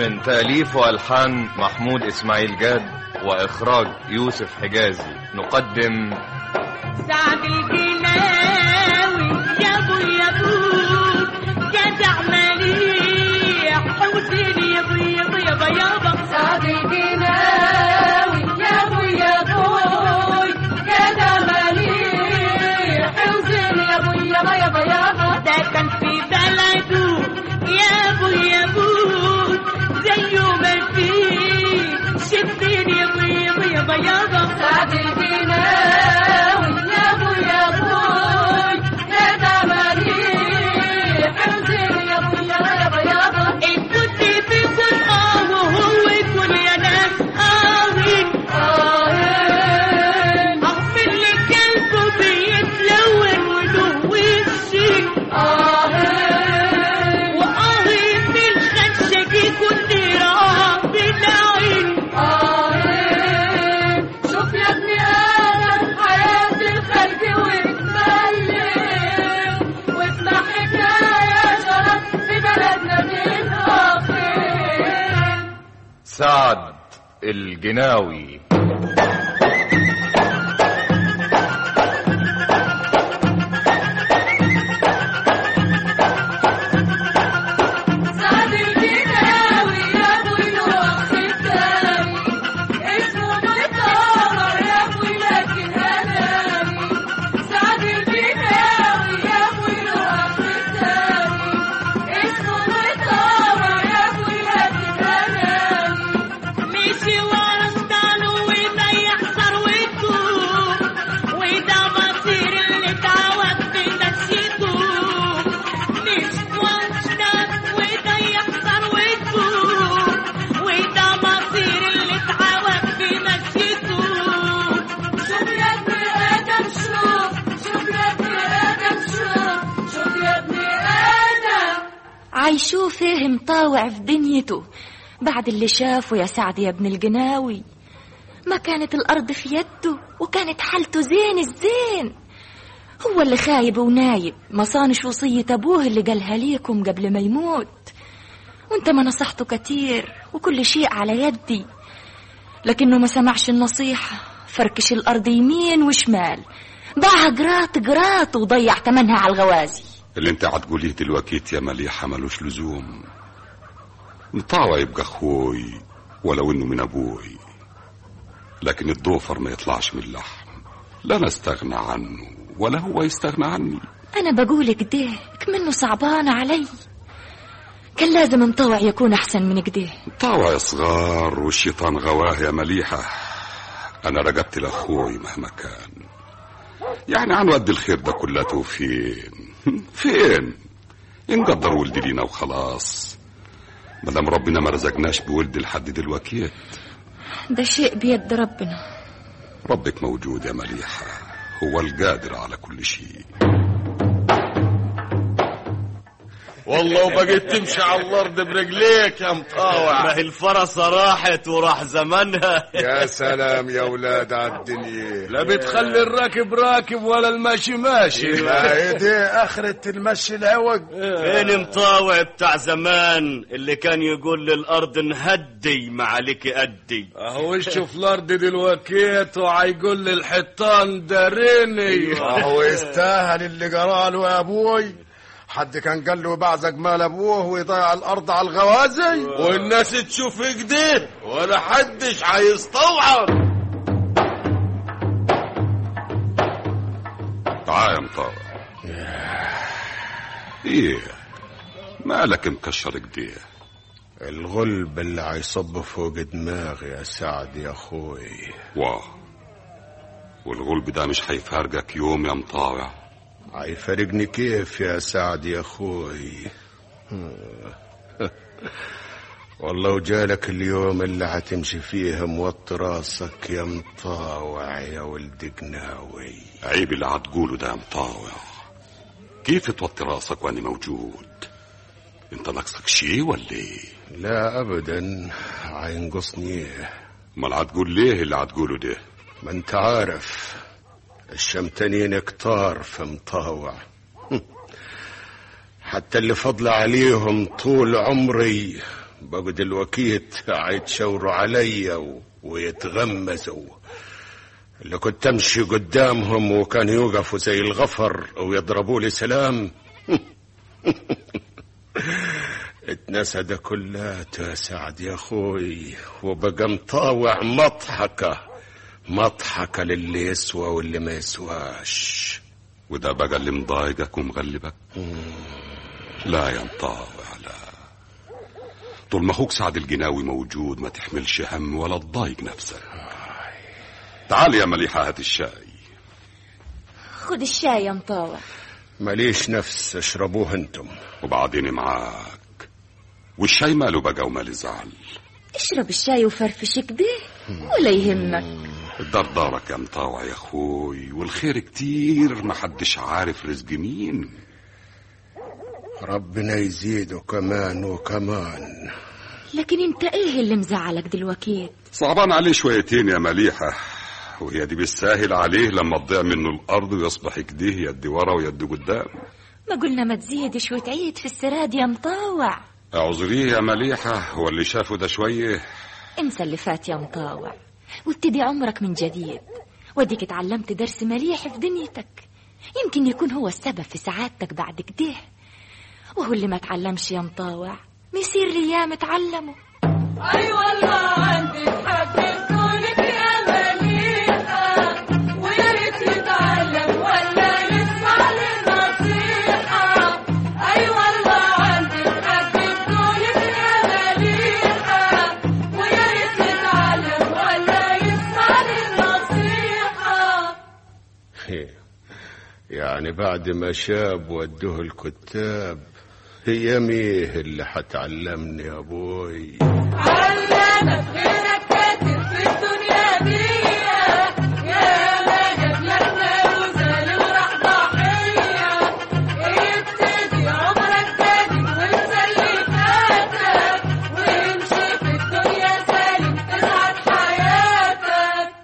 من تأليف وألحان محمود إسماعيل جاد وإخراج يوسف حجازي نقدم سعد الجناوي يا ابو يا ابو جدع مليح حسين يا ابو يا ابو يابا يابا سعد الجناوي يا ابو يا ابو جدع مليح حسين يا ابو يابا يابا يابا ده كان في بلده يا ابو يا ابو زيه ما فيه شفتين يا ابو يا ابو يابا يابا سعد الجناوي يا ابو يا ابو جدع مليح حسين يا ابو يابا يابا يابا كنت بيكون اه وهو يكون يا ناس قاوي أغفر لي قلبه بيتلون وله وشي وآهي في الخدشة كنت رابي العين شوف يا ابن آدم حياة الخلق وتملك واسمع حكاية شرف في بلدنا تتأخر سعد الجناوي سعد الجناوي يا ابوي الوقت الثاني اسمه مطور يا ابوي لكن هناني سعد الجناوي يا ابوي الوقت الثاني اسمه مطور يا ابوي لكن هناني مشي ورا اشتغل ويضيع ثروته وده مصير اللي اتعود بنفسيته مش واشتغل ويضيع ثروته وده مصير اللي اتعود بنفسيته شوف يا ابن ادم شوف شوف يا ابن ادم شوف شوف يا ابن ادم عايشوه فيه مطاوع في دنيته بعد اللي شافه يا سعد يا ابن الجناوي ما كانت الأرض في يده وكانت حالته زين الزين هو اللي خايب ونايب ما صانش وصية أبوه اللي قالها ليكم قبل ما يموت وانت ما نصحته كتير وكل شيء على يدي لكنه ما سمعش النصيحة فركش الأرض يمين وشمال باعها قراط قراط وضيع تمنها على الغوازي اللي انت هتقوليه دلوقتي يا مليحة ملوش لزوم مطاوع يبقى اخوي ولو انه من ابوي لكن الضوفر ما يطلعش من اللحم لا انا استغنى عنه ولا هو يستغنى عني أنا بقول كده كمنه صعبان علي كان لازم مطوع يكون أحسن من كده طاوع يا صغار والشيطان غواه يا مليحة أنا رقبت لأخوي مهما كان يعني عن ود الخير ده كلته فين فين نقدر ولد لينا وخلاص مادام ربنا ما رزقناش بولد لحد دلوقتي ده شيء بيد ربنا ربك موجود يا مليحة هو القادر على كل شيء والله وبقيت تمشي على الارض برجليك يا مطاوع ما هي الفرصة راحت وراح زمنها يا سلام يا ولاد على الدنيا لا بتخلي الراكب راكب ولا الماشي ماشي ما هي دي اخرة المشي الهوج فين مطاوع بتاع زمان اللي كان يقول للأرض نهدي ما عليك أدي اهو شوف الارض دلوقتي وهيقول لي الحيطان داريني هو يستاهل اللي جراله يا ابوي حد كان قال له بعزق مال ابوه ويضيع الارض على الغوازي والناس تشوف كده ولا حدش هيستوعب تعال يا مطاوع ايه مالك مكشر كده الغلب اللي هيصب فوق دماغي يا سعد يا اخوي واه والغلب ده مش هيفارقك يوم يا مطاوع هيفارقني كيف يا سعد يا اخوي والله وجالك اليوم اللي هتمشي فيه موطي راسك يا مطاوع يا ولد قناوي عيب اللي هتقوله ده يا مطاوع كيف توطي راسك وانا موجود انت ناقصك شي ولا ايه لا ابدا هينقصني ايه امال هتقول ليه اللي هتقوله ده ما انت عارف الشمتانين كتار في مطاوع حتى اللي فضل عليهم طول عمري بقوا دلوكيت هيتشاوروا عليا و... ويتغمزوا اللي كنت امشي قدامهم وكانوا يوقفوا زي الغفر ويضربوا لي سلام اتنسد كلاته يا سعد يا اخوي وبقى مطاوع مضحكه مضحكه للي يسوى واللي ما يسواش وده بقى اللي مضايقك ومغلبك لا يا مطاوع لا طول ما اخوك سعد الجناوي موجود ما تحملش هم ولا تضايق نفسك تعال يا مليحة هات الشاي خد الشاي يا مطاوع ماليش نفس اشربوه انتم وبعدين معاك والشاي ماله بقى ومال زعل اشرب الشاي وفرفش كده ولا يهمك الدار دارك يا مطاوع يا اخوي والخير كتير ما حدش عارف رزق مين ربنا يزيده كمان وكمان لكن انت ايه اللي مزعلك دلوقتي صعبان عليه شويتين يا مليحة وهي دي بالساهل عليه لما تضيع منه الأرض ويصبح كده يد ورا ويد قدام ما قلنا ما تزيدش وتعيد في السراد يا مطاوع اعذريه يا مليحة هو اللي شافه ده شوية انسى اللي فات يا مطاوع وابتدي عمرك من جديد وديك اتعلمت درس مليح في دنيتك يمكن يكون هو السبب في سعادتك بعد كده وهو اللي ما تعلمش يا مطاوع ميصير ليام اتعلمه اي والله عندك حق تكونك يا مليحة ويا ريت يتعلم ولا يسمع للنصيحة اي والله عندك حق تكونك يا مليحة ويا ريت يتعلم ولا يسمع للنصيحة يعني بعد ما شاب ودوه الكتاب هي ميه اللي حتعلمني يا ابوي علمك غيرك كاتب في الدنيا دي يا ما جاب لك وزال وراح ضحية ابتدي عمرك جديد وانسى اللي فاتك وامشي في الدنيا سالم تسعد حياتك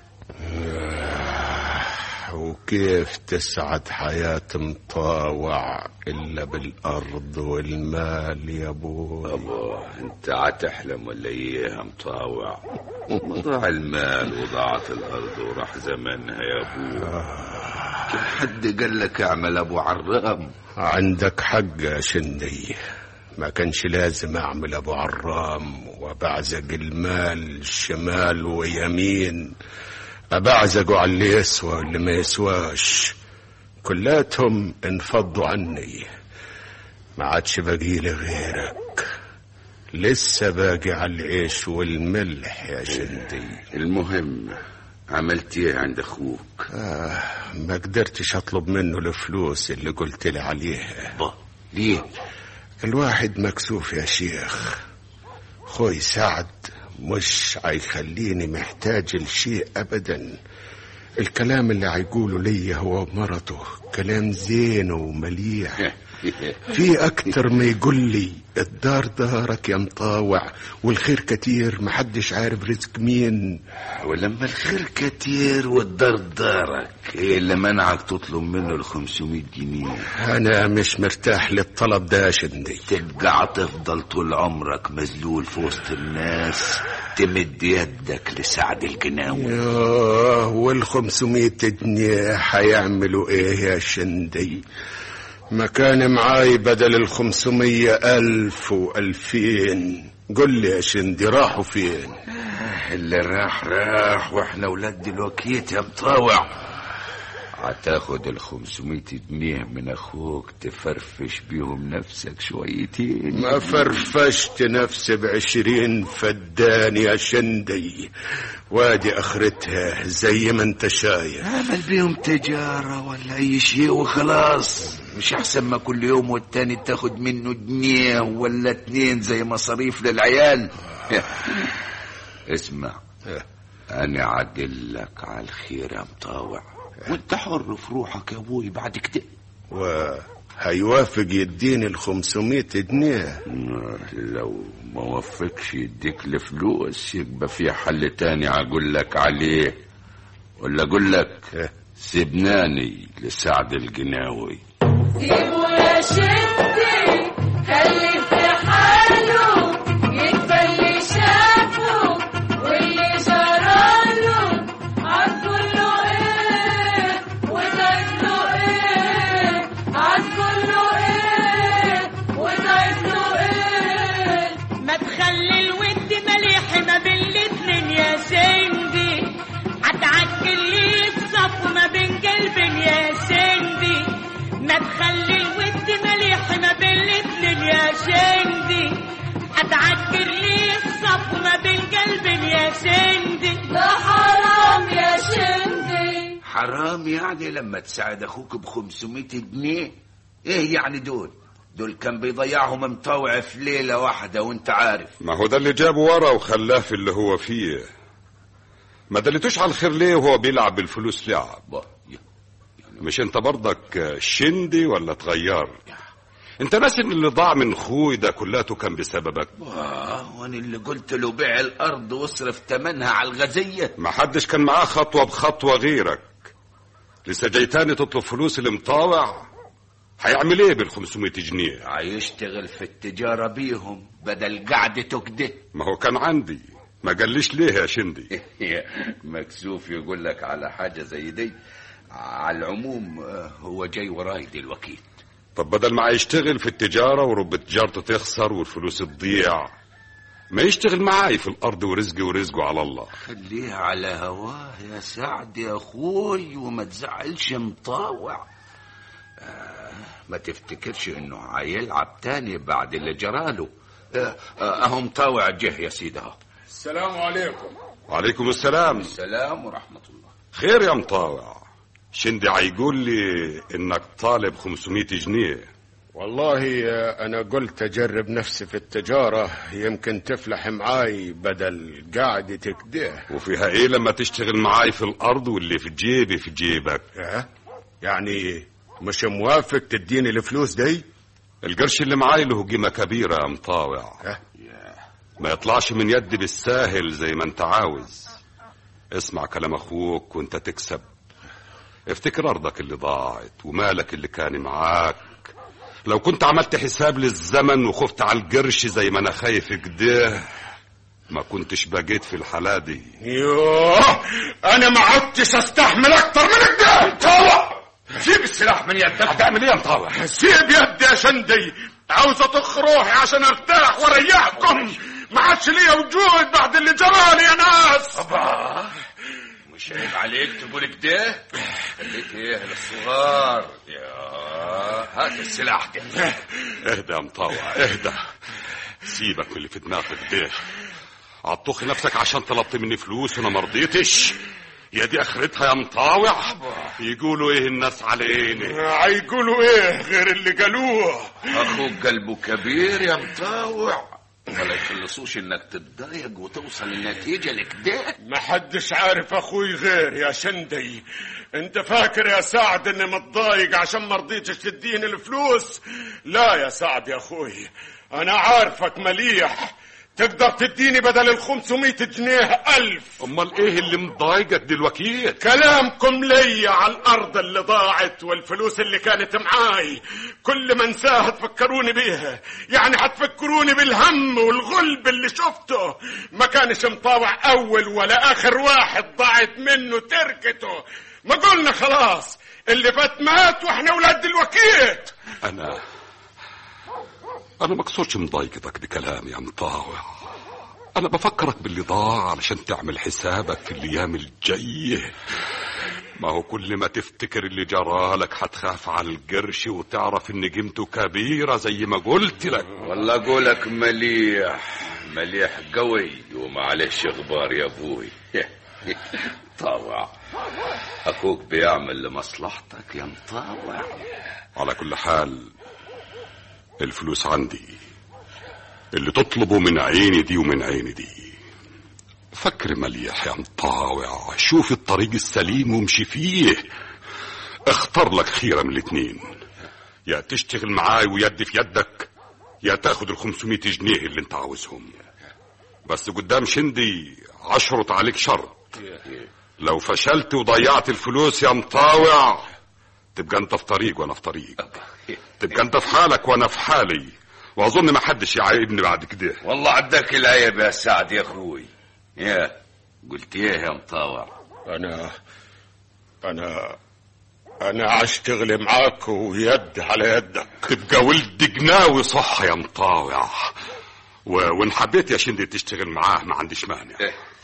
وكيف تسعد حياة مطاوع إلا بالأرض والمال يا أبوي أبا أنت عتحلم ولا إيه يا مطاوع ضاع المال وضاعت الأرض وراح زمنها يا أبو كم حد قال لك اعمل أبو عرام عندك حق يا شندي ما كانش لازم أعمل أبو عرام وبعزق المال شمال ويمين أبعزقوا على اللي يسوى واللي ما يسواش كلاتهم انفضوا عني ما عادش باقي لي غيرك لسه باقي على العيش والملح يا شندي المهم عملت إيه عند أخوك آه ما قدرتش أطلب منه الفلوس اللي قلت لي عليها با ليه الواحد مكسوف يا شيخ خوي سعد مش هيخليني محتاج لشيء أبدا الكلام اللي هيقوله لي هو مرته كلام زين ومليح في أكتر ما يقول لي الدار دارك يا مطاوع والخير كتير محدش عارف رزق مين ولما الخير كتير والدار دارك ايه اللي منعك تطلب منه ال 500 جنيه أنا مش مرتاح للطلب ده يا شندي تبقى تفضل طول عمرك مذلول في وسط الناس تمد يدك لسعد الجناوي ياه والخمسمية جنيه هيعملوا ايه يا شندي ما كان معاي بدل الخمسمية ألف وألفين قل لي يا شندي راحوا فين اللي راح راح واحنا ولاد دلوكيت يا مطاوع هتاخد ال 500 جنيه من اخوك تفرفش بيهم نفسك شويتين ما فرفشت نفسي بعشرين فدان يا شندي وادي اخرتها زي ما انت شايف اعمل بيهم تجارة ولا اي شيء وخلاص مش احسن ما كل يوم والتاني تاخد منه جنيه ولا اتنين زي مصاريف للعيال اسمع انا عدلك على الخير يا مطاوع وانت حر في روحك يا ابوي بعد كده وهيوافق يديني الخمسمية جنيه لو ما وفقش يديك الفلوس يبقى في حل تاني اقول لك عليه ولا اقول لك سيبناني لسعد الجناوي سيبه يا شدي خلي في حاله حرام يعني لما تساعد اخوك ب 500 جنيه ايه يعني دول دول كان بيضيعهم مطاوع في ليله واحده وانت عارف ما هو ده اللي جابه ورا وخلاه في اللي هو فيه ما دلتوش على الخير ليه وهو بيلعب بالفلوس لعب با- مش انت برضك شندي ولا تغير انت ناسي ان اللي ضاع من خوي ده كلاته كان بسببك آه وانا اللي قلت له بيع الارض واصرف تمنها على الغزيه ما حدش كان معاه خطوة بخطوة غيرك لسه جاي تاني تطلب فلوس المطاوع هيعمل ايه بال 500 جنيه هيشتغل في التجاره بيهم بدل قعدته كده ما هو كان عندي ما قاليش ليه يا شندي مكسوف يقول لك على حاجه زي دي على العموم آه، هو جاي وراي دلوقتي طب بدل ما يشتغل في التجارة ورب تجارته تخسر والفلوس تضيع ما يشتغل معاي في الأرض ورزقي ورزقه على الله خليها على هواه يا سعد يا اخوي وما تزعلش مطاوع آه ما تفتكرش انه هيلعب تاني بعد اللي جراله آه آه اهو مطاوع جه يا سيدي اهو السلام عليكم وعليكم السلام السلام ورحمه الله خير يا مطاوع شندي هيقول لي انك طالب 500 جنيه والله آه، انا قلت اجرب نفسي في التجارة يمكن تفلح معاي بدل قعدتك ده وفيها ايه لما تشتغل معاي في الارض واللي في جيبي في جيبك ها؟ يعني مش موافق تديني الفلوس دي القرش اللي معاي له قيمة كبيرة يا مطاوع ها؟ ما يطلعش من يدي بالساهل زي ما انت عاوز اسمع كلام اخوك وانت تكسب افتكر ارضك اللي ضاعت ومالك اللي كان معاك لو كنت عملت حساب للزمن وخفت على القرش زي ما انا خايف كده ما كنتش بقيت في الحالة دي يوه انا ما عدتش استحمل اكتر من كده طلع سيب السلاح من يدك هتعمل ايه يا مطاوع سيب يدي يا شندي عاوز اطخ روحي عشان ارتاح واريحكم ما عادش ليا وجود بعد اللي جرالي يا ناس مش عيب عليك تقول كده خليك ايه للصغار يا هات السلاح ده اهدى يا مطاوع اهدى سيبك من اللي في دماغك ده عطخ نفسك عشان طلبت مني فلوس وانا مرضيتش يا دي اخرتها يا مطاوع يقولوا ايه الناس علينا هيقولوا ايه غير اللي قالوه اخوك قلبه كبير يا مطاوع ولا يخلصوش انك تتضايق وتوصل للنتيجه لكده ما حدش عارف اخوي غير يا شندي انت فاكر يا سعد اني متضايق عشان ما رضيتش تديني الفلوس لا يا سعد يا اخوي انا عارفك مليح تقدر تديني بدل ال 500 جنيه ألف امال ايه اللي مضايقك دلوقتي كلامكم ليا على الأرض اللي ضاعت والفلوس اللي كانت معاي كل ما انساها تفكروني بيها يعني هتفكروني بالهم والغلب اللي شفته ما كانش مطاوع أول ولا آخر واحد ضاعت منه تركته ما قلنا خلاص اللي فات مات واحنا ولاد الوكيت انا انا ما اقصدش مضايقتك بكلامي يا مطاوع انا بفكرك باللي ضاع علشان تعمل حسابك في الايام الجايه ما هو كل ما تفتكر اللي جرالك هتخاف على القرش وتعرف ان قيمته كبيره زي ما قلت لك والله قولك مليح مليح قوي ومعلش غبار يا ابوي طاوع اخوك بيعمل لمصلحتك يا مطاوع على كل حال الفلوس عندي اللي تطلبه من عيني دي ومن عيني دي فكر مليح يا مطاوع شوف الطريق السليم وامشي فيه اختار لك خيرة من الاتنين يا تشتغل معاي ويدي في يدك يا تاخد ال 500 جنيه اللي انت عاوزهم بس قدام شندي عشرط عليك شرط لو فشلت وضيعت الفلوس يا مطاوع تبقى انت في طريق وانا في طريق تبقى انت في حالك وانا في حالي واظن ما حدش يعايبني بعد كده والله عداك العيب يا سعد يا اخوي يا قلت ايه يا مطاوع أنا أنا أنا أشتغل معاك ويد على يدك تبقى ولد جناوي صح يا مطاوع و... وان حبيت يا شندي تشتغل معاه ما عنديش مانع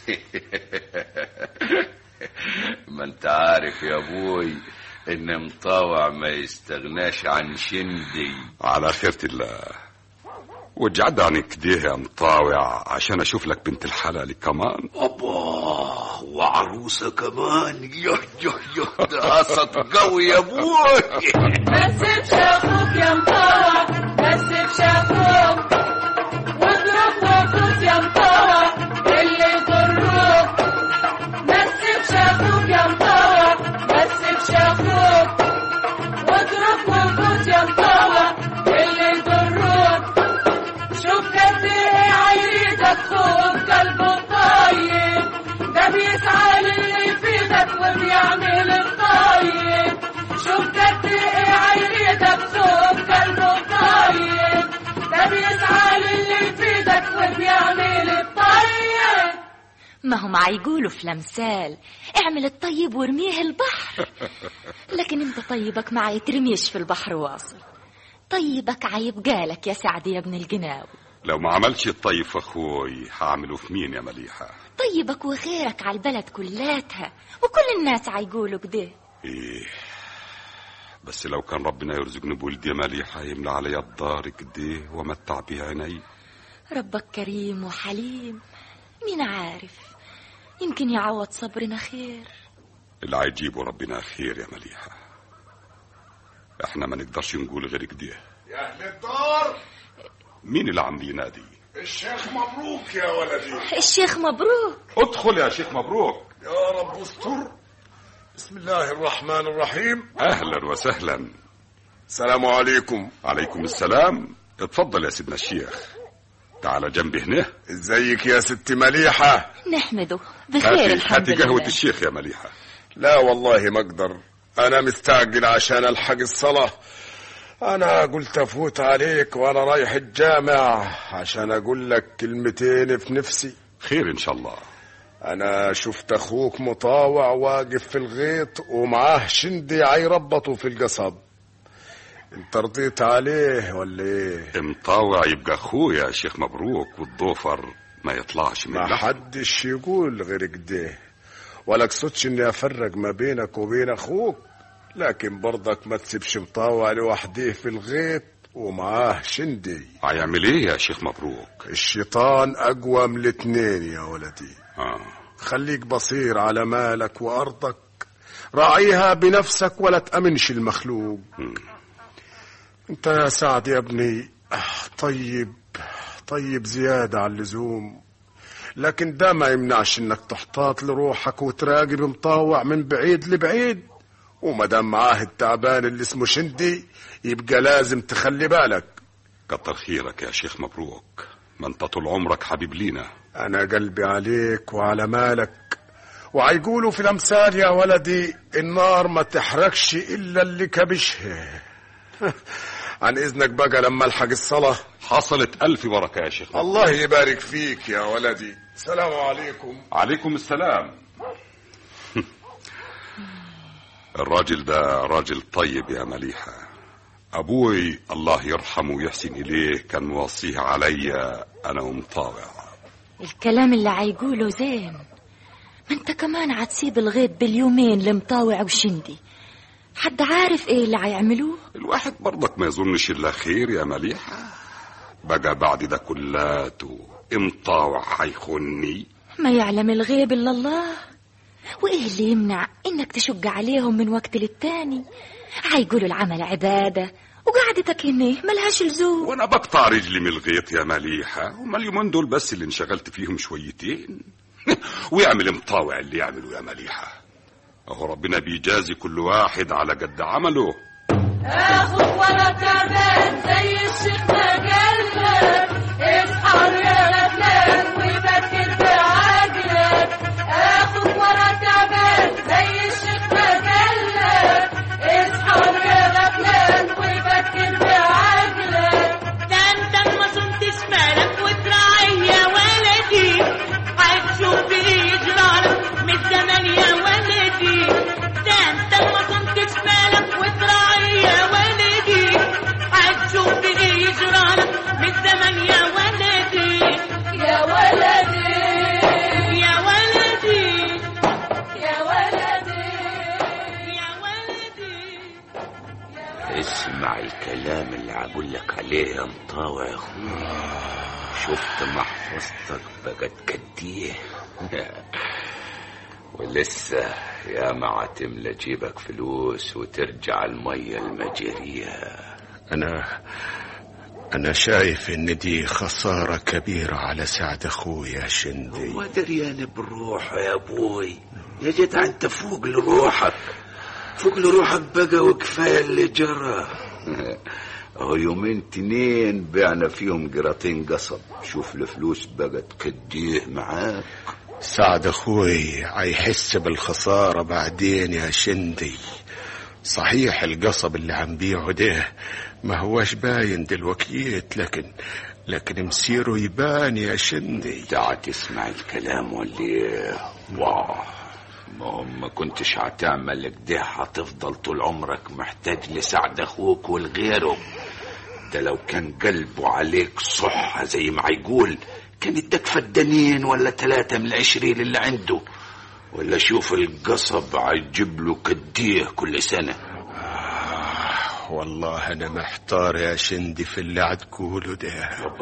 ما انت عارف يا ابوي ان مطاوع ما يستغناش عن شندي على خيرة الله وجعدني كده يا مطاوع عشان اشوف لك بنت الحلال كمان أبا وعروسة كمان يه يه يه ده قصد قوي يا ابوي بس بشافوك يا مطوع بس بشافوك واضرب وقوس يا مطوع اللي يضروك بس بشافوك يا مطوع بس بشافوك واضرب وقوس يا مطوع اللي يضروك شوف قد ايه عيريتك فوق قلبه طيب ده بيسعى للي يفيدك وبيعمل الطيب شوف قد ايه عيريتك فوق قلبه طيب ده بيسعى للي يفيدك وبيعمل الطيب ما هم عيقولوا في الأمثال اعمل الطيب وارميه البحر لكن انت طيبك ما يترميش في البحر واصل طيبك عيبقالك يا سعد يا ابن الجناوي لو ما عملش الطيب في اخوي هعمله في مين يا مليحة طيبك وخيرك على البلد كلاتها وكل الناس عيقولوا كده ايه بس لو كان ربنا يرزقني بولد يا مليحة يملى علي الدار كده ومتع بها عيني ربك كريم وحليم مين عارف يمكن يعوض صبرنا خير اللي هيجيبه ربنا خير يا مليحة احنا ما نقدرش نقول غير كده يا أهل الدار مين اللي عم بينادي الشيخ مبروك يا ولدي الشيخ مبروك ادخل يا شيخ مبروك يا رب استر بسم الله الرحمن الرحيم اهلا وسهلا السلام عليكم عليكم السلام اتفضل يا سيدنا الشيخ تعال جنبي هنا ازيك يا ست مليحة نحمده بخير هاتي الحمد هاتي قهوة لله الشيخ يا مليحة لا والله ما اقدر انا مستعجل عشان الحق الصلاة انا قلت افوت عليك وانا رايح الجامع عشان اقول لك كلمتين في نفسي خير ان شاء الله انا شفت اخوك مطاوع واقف في الغيط ومعاه شندي عيربطه في القصب انت رضيت عليه ولا ايه مطاوع يبقى اخويا يا شيخ مبروك والضوفر ما يطلعش من ما لحم حدش يقول غير كده ولا اقصدش اني افرق ما بينك وبين اخوك لكن برضك ما تسيبش مطاوع لوحده في الغيط ومعاه شندي هيعمل ايه يا شيخ مبروك الشيطان اقوى من الاتنين يا ولدي آه. خليك بصير على مالك وارضك راعيها بنفسك ولا تأمنش المخلوق مم. انت يا سعد يا ابني آه، طيب طيب زيادة عن اللزوم لكن ده ما يمنعش انك تحتاط لروحك وتراقب مطاوع من بعيد لبعيد وما دام معاه التعبان اللي اسمه شندي يبقى لازم تخلي بالك كتر خيرك يا شيخ مبروك ما انت طول عمرك حبيب لينا انا قلبي عليك وعلى مالك وعيقولوا في الامثال يا ولدي النار ما تحرقش الا اللي كبشها عن اذنك بقى لما الحق الصلاه حصلت الف بركة يا شيخ مبروك. الله يبارك فيك يا ولدي السلام عليكم عليكم السلام الراجل ده راجل طيب يا مليحة أبوي الله يرحمه ويحسن إليه كان موصيه عليا أنا ومطاوع الكلام اللي عيقوله زين ما انت كمان عتسيب الغيط باليومين لمطاوع وشندي حد عارف ايه اللي عيعملوه الواحد برضك ما يظنش إلا خير يا مليحة بقى بعد ده كلاته مطاوع حيخني ما يعلم الغيب الا الله وايه اللي يمنع انك تشق عليهم من وقت للتاني عيقولوا العمل عبادة وقعدتك هنا ملهاش لزوم وانا بقطع رجلي من الغيط يا مليحة هما اليومين دول بس اللي انشغلت فيهم شويتين ويعمل مطاوع اللي يعمله يا مليحة اهو ربنا بيجازي كل واحد على قد عمله اخد ولا تعبان زي الشيخ ما قالك اصحى يا غفلان وفكر في عقلك اخد ولا تعبان زي الشيخ ما قالك اصحى يا غفلان وفكر في عقلك ده انت ما صمتش مالك وتراعي يا ولدي هتشوف يجرالك من زمان يا ولدي ده انت ما صمتش مالك وتراعي يا ولدي هتشوف يجرالك من زمان يا ولدي يا ولدي يا ولدي يا ولدي يا ولدي اسمع الكلام اللي هقول لك عليه يا مطاوع يا اخوي شفت محفظتك بقت قديه ولسه يا ما تملى جيبك فلوس وترجع المية المجرية أنا أنا شايف إن دي خسارة كبيرة على سعد أخويا شندي هو دريان بروحه يا ابوي يا جدع انت فوق لروحك فوق لروحك بقى وكفايه اللي جرى اهو يومين تنين بعنا فيهم قراطين قصب شوف الفلوس بقت كديه معاك سعد أخوي هيحس بالخسارة بعدين يا شندي صحيح القصب اللي عم بيعه ده ما هوش باين دلوكيت لكن لكن مسيره يبان يا شندي تعا تسمع الكلام واللي واه ما هو ما كنتش هتعمل كده هتفضل طول عمرك محتاج لسعد اخوك والغيره ده لو كان قلبه عليك صح زي ما هيقول كان اداك فدانين ولا ثلاثة من العشرين اللي عنده ولا شوف القصب هيجيب له كديه كل سنة والله أنا محتار يا شندي في اللي هتقوله ده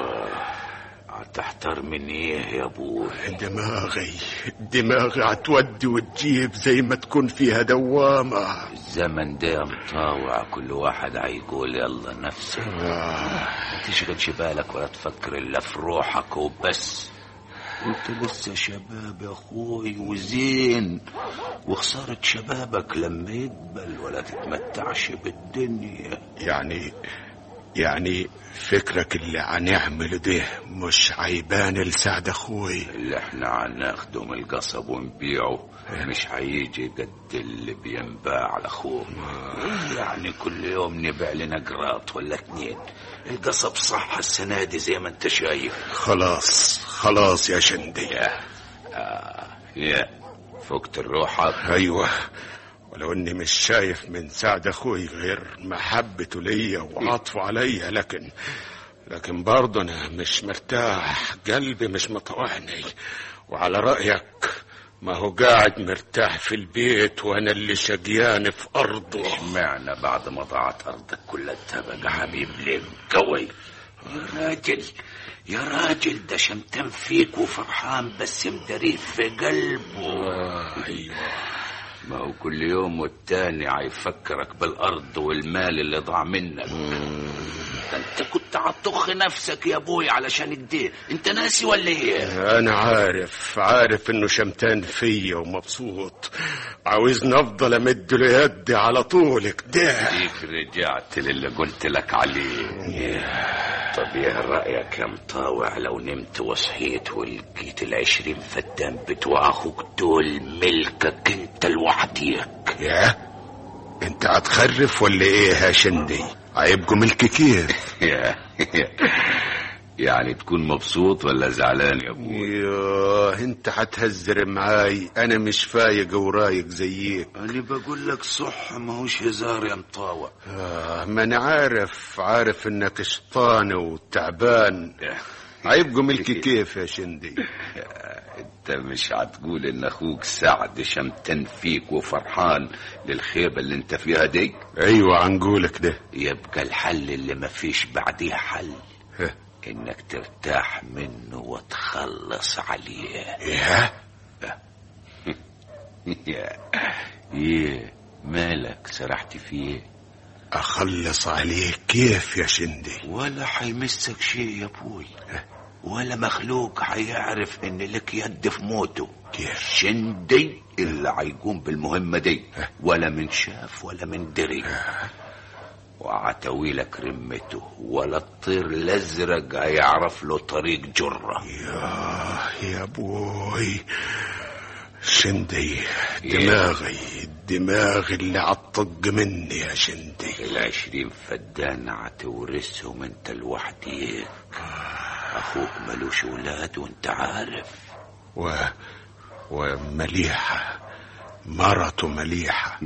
هتحتار من ايه يا ابوي دماغي دماغي هتودي وتجيب زي ما تكون فيها دوامة الزمن ده مطاوع كل واحد هيقول يلا نفسك ما تشغلش بالك ولا تفكر الا في روحك وبس انت لسه شباب يا اخوي وزين وخسارة شبابك لما يقبل ولا تتمتعش بالدنيا يعني يعني فكرك اللي هنعمله ده مش عيبان لسعد أخوي اللي احنا هناخده من القصب ونبيعه مش هيجي قد اللي بينباع على اخوه يعني كل يوم نبيع لنا قراط ولا اتنين القصب صح السنة دي زي ما انت شايف خلاص خلاص يا شندي يا آه يا فقت روحك أيوة ولو اني مش شايف من سعد اخوي غير محبته ليا وعطفه عليا لكن لكن برضه انا مش مرتاح قلبي مش مطوعني وعلى رايك ما هو قاعد مرتاح في البيت وانا اللي شقيان في ارضه اشمعنى بعد ما ضاعت ارضك كلها بقى حبيب ليه قوي يا راجل يا راجل ده شمتان فيك وفرحان بس مدريه في قلبه ايوه ما هو كل يوم والتاني هيفكرك بالارض والمال اللي ضاع منك ده انت كنت هتطخ نفسك يا ابوي علشان الدين انت ناسي ولا ايه انا عارف عارف انه شمتان فيا ومبسوط عاوزني افضل امد له يدي على طول كده ديك رجعت للي قلت لك عليه طب يا رأيك يا مطاوع لو نمت وصحيت ولقيت العشرين فدان بتوع اخوك دول ملكك انت لوحديك يا انت هتخرف ولا ايه يا شندي هيبقوا ملك كيف يعني تكون مبسوط ولا زعلان يا ابوي ياه انت هتهزر معاي انا مش فايق ورايق زيك انا بقول لك صح ما هوش هزار يا مطاوع آه ما انا عارف عارف انك شطان وتعبان هيبقوا ملك كيف يا شندي انت مش هتقول ان اخوك سعد شمتن فيك وفرحان للخيبة اللي انت فيها دي ايوه عنقولك ده يبقى الحل اللي ما فيش بعديه حل ها. انك ترتاح منه وتخلص عليه يا يا ايه مالك سرحت فيه اخلص عليك كيف يا شندي ولا حيمسك شيء يا ابوي ولا مخلوق حيعرف ان لك يد في موته كيف شندي اللي هيقوم بالمهمة دي ولا من شاف ولا من دري وعتويلك رمته ولا الطير الازرق هيعرف له طريق جره يا يا ابوي شندي دماغي الدماغ اللي عالطق مني يا شندي العشرين فدان هتورثهم انت لوحديك اخوك ملوش ولاد وانت عارف و ومليحة مرته مليحة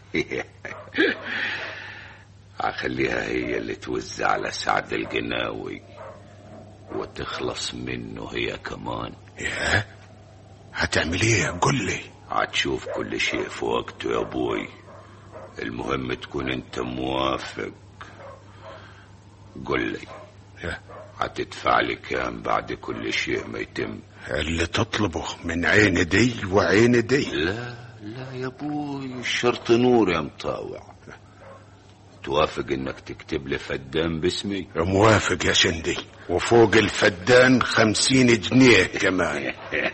هخليها هي اللي توزع على سعد الجناوي وتخلص منه هي كمان يا هتعمل ايه قول لي هتشوف كل شيء في وقته يا ابوي المهم تكون انت موافق قل لي هتدفع لي كام بعد كل شيء ما يتم اللي تطلبه من عين دي وعين دي لا لا يا ابوي الشرط نور يا مطاوع توافق انك تكتب لي فدان باسمي موافق يا شندي وفوق الفدان خمسين جنيه كمان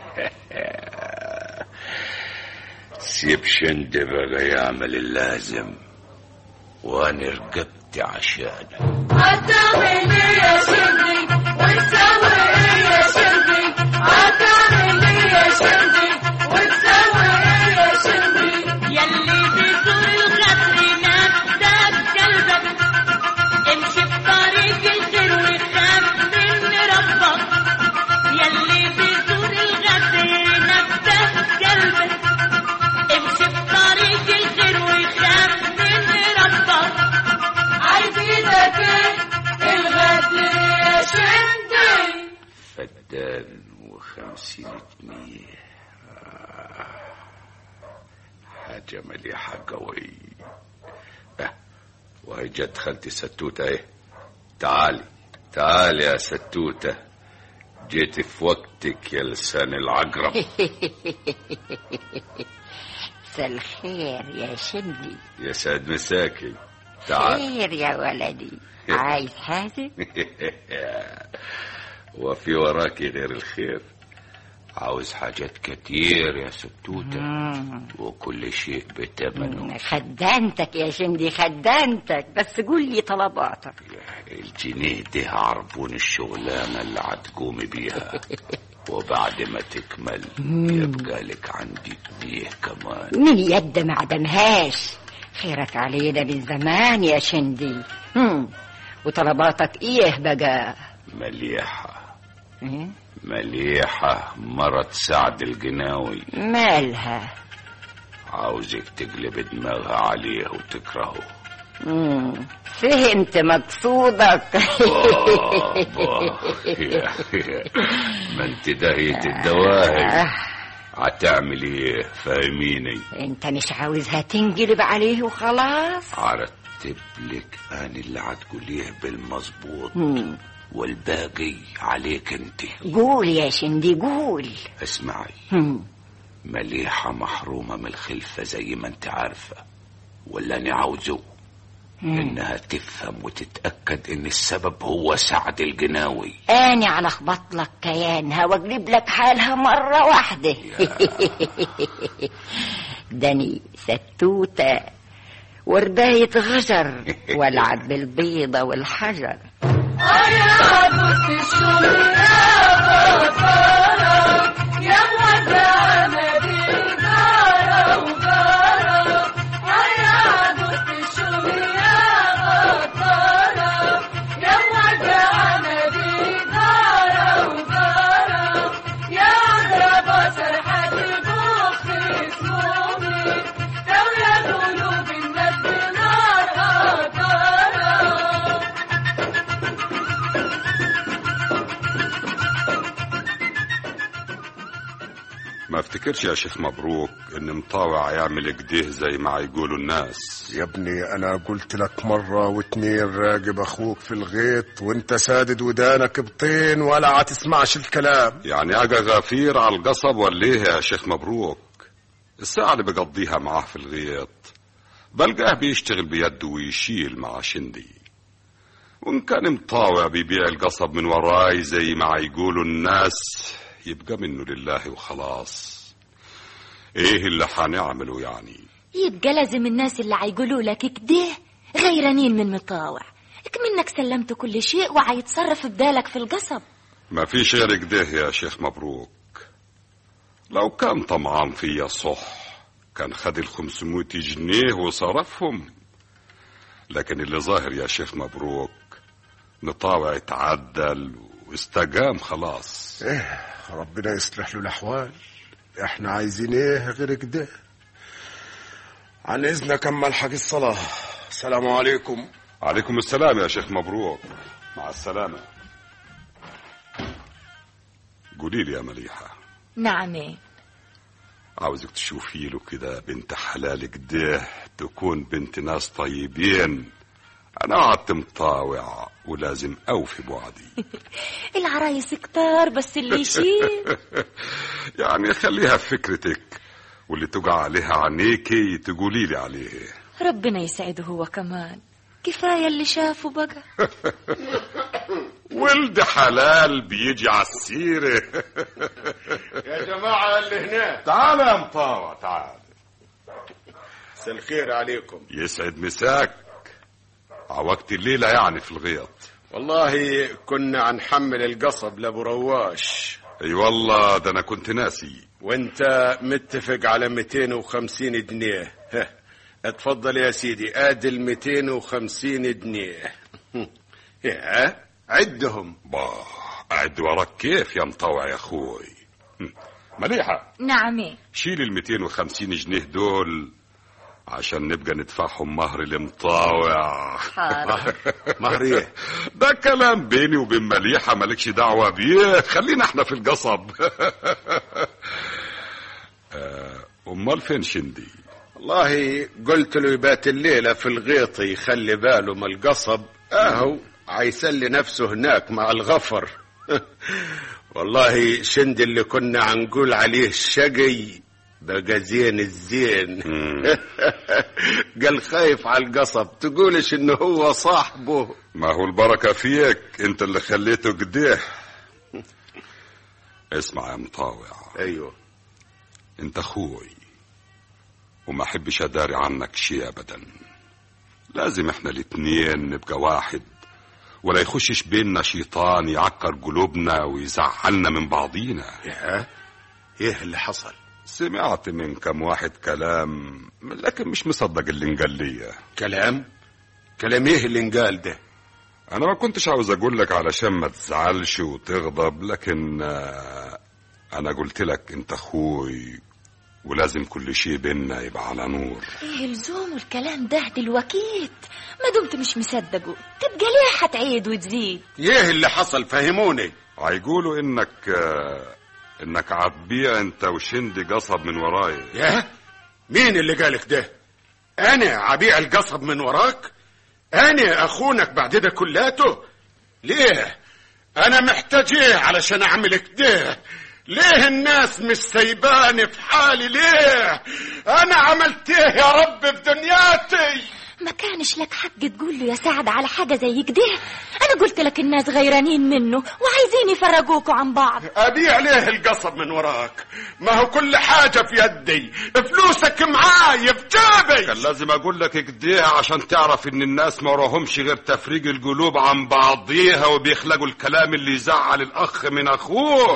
سيب شند بقى يعمل اللازم وانا رقبت عشانه هتعمل ايه يا شندي وتسوي ايه يا شندي هتعمل ايه يا شندي وتسوي ايه يا شندي يلي بيزور الغدر نفسك قلبك امشي في طريق الخير وخاف من ربك يلي بيزور الغدر نفسك قلبك امشي في طريق الخير وخاف من ربك عايزينك الغدر يا شندي فدان وخمسين جنيه آه. حاجة مليحة قوي آه. وهي جت خالتي ستوتة ايه تعالي تعالي يا ستوتة جيتي في وقتك يا لسان العقرب مساء الخير يا شندي يا سعد مساكي تعال خير يا ولدي عايز حاجة وفي وراكي غير الخير عاوز حاجات كتير يا ستوتة وكل شيء بتمنه خدانتك يا شندي خدانتك بس قول لي طلباتك الجنيه ده عربون الشغلانة اللي هتقومي بيها وبعد ما تكمل يبقى لك عندي جنيه كمان من يد ما عدمهاش خيرك علينا من زمان يا شندي هم. وطلباتك ايه بقى مليحة إيه؟ مليحة مرت سعد الجناوي مالها عاوزك تقلب دماغها عليه وتكرهه مم. فهمت مقصودك بابا ما انت دهية الدواهي هتعمل ايه فاهميني انت مش عاوزها تنقلب عليه وخلاص هرتب لك انا اللي هتقوليه بالمظبوط مم. والباقي عليك انت قول يا شندي قول اسمعي هم. مليحة محرومة من الخلفة زي ما انت عارفة ولا انا عاوزه انها تفهم وتتأكد ان السبب هو سعد الجناوي اني على اخبط لك كيانها واقلب لك حالها مرة واحدة دني ستوتة ورباية غجر والعب بالبيضة والحجر يا بص الشغل يا بطارة يا مودع مدينة وجارة يا بص الشغل يا بطارة يا مودع مدينة وجارة يا عقرب سرحة بخ اسمومي لو يا قلوب الناس بنار قطارة ما افتكرش يا شيخ مبروك ان مطاوع يعمل كده زي ما يقولوا الناس يا ابني انا قلت لك مرة واتنين راقب اخوك في الغيط وانت سادد ودانك بطين ولا هتسمعش الكلام يعني اجا غفير على القصب ولا ايه يا شيخ مبروك الساعة اللي بقضيها معاه في الغيط بلقاه بيشتغل بيده ويشيل مع شندي وان كان مطاوع بيبيع القصب من وراي زي ما يقولوا الناس يبقى منه لله وخلاص ايه اللي حنعمله يعني يبقى لازم الناس اللي هيقولوا لك كده غيرانين من مطاوع منك سلمت كل شيء وهيتصرف بدالك في القصب ما فيش غير كده يا شيخ مبروك لو كان طمعان فيا صح كان خد الخمسمائة جنيه وصرفهم لكن اللي ظاهر يا شيخ مبروك مطاوع اتعدل واستقام خلاص ايه ربنا يصلح له الاحوال احنا عايزين ايه غير كده عن اذنك اما الحق الصلاه السلام عليكم عليكم السلام يا شيخ مبروك مع السلامة قولي لي يا مليحة نعم إيه؟ عاوزك تشوفي له كده بنت حلال كده تكون بنت ناس طيبين انا وعدت مطاوع ولازم اوفي بوعدي العرايس كتار بس اللي يشيل يعني خليها في فكرتك واللي تقع عليها عينيكي تقولي لي عليه ربنا يسعده هو كمان كفاية اللي شافه بقى ولد حلال بيجي على السيرة يا جماعة اللي هناك تعال يا مطاوع تعال مساء الخير عليكم يسعد مساك عوقت الليلة يعني في الغيط والله كنا هنحمل القصب لابو رواش اي والله ده انا كنت ناسي وانت متفق على 250 جنيه ها، اتفضل يا سيدي ادي ال 250 جنيه يا عدهم با قاعد وراك كيف يا مطوع يا اخوي هم. مليحة نعم شيل ال 250 جنيه دول عشان نبقى ندفعهم مهر المطاوع حاضر مهر ايه ده كلام بيني وبين مليحة مالكش دعوة بيه خلينا احنا في القصب آه، امال فين شندي والله قلت له يبات الليلة في الغيط يخلي باله من القصب اهو عيسلي نفسه هناك مع الغفر والله شند اللي كنا عنقول عليه الشقي بقى زين الزين قال خايف على القصب تقولش انه هو صاحبه ما هو البركة فيك انت اللي خليته كده اسمع يا مطاوع ايوه انت اخوي وما احبش اداري عنك شيء ابدا لازم احنا الاتنين نبقى واحد ولا يخشش بيننا شيطان يعكر قلوبنا ويزعلنا من بعضينا يا ايه اللي حصل سمعت من كم واحد كلام لكن مش مصدق اللي انقال ليا كلام كلام ايه اللي انقال ده انا ما كنتش عاوز اقول لك علشان ما تزعلش وتغضب لكن آه، انا قلت لك انت اخوي ولازم كل شيء بينا يبقى على نور ايه لزوم الكلام ده دلوكيت ما دمت مش مصدقه تبقى ليه هتعيد وتزيد ايه اللي حصل فهموني هيقولوا انك آه، انك عتبيع انت وشندي قصب من ورايا يا مين اللي قالك ده انا عبيع القصب من وراك انا اخونك بعد ده كلاته ليه انا محتاج ايه علشان اعمل كده ليه الناس مش سايباني في حالي ليه انا عملت ايه يا رب في دنياتي ما كانش لك حق تقول له يا سعد على حاجة زي كده أنا قلت لك الناس غيرانين منه وعايزين يفرقوكوا عن بعض ابيع ليه القصب من وراك ما هو كل حاجة في يدي فلوسك معاي في جيبي كان لازم اقول لك كده عشان تعرف ان الناس ما وراهمش غير تفريق القلوب عن بعضيها وبيخلقوا الكلام اللي يزعل الاخ من اخوه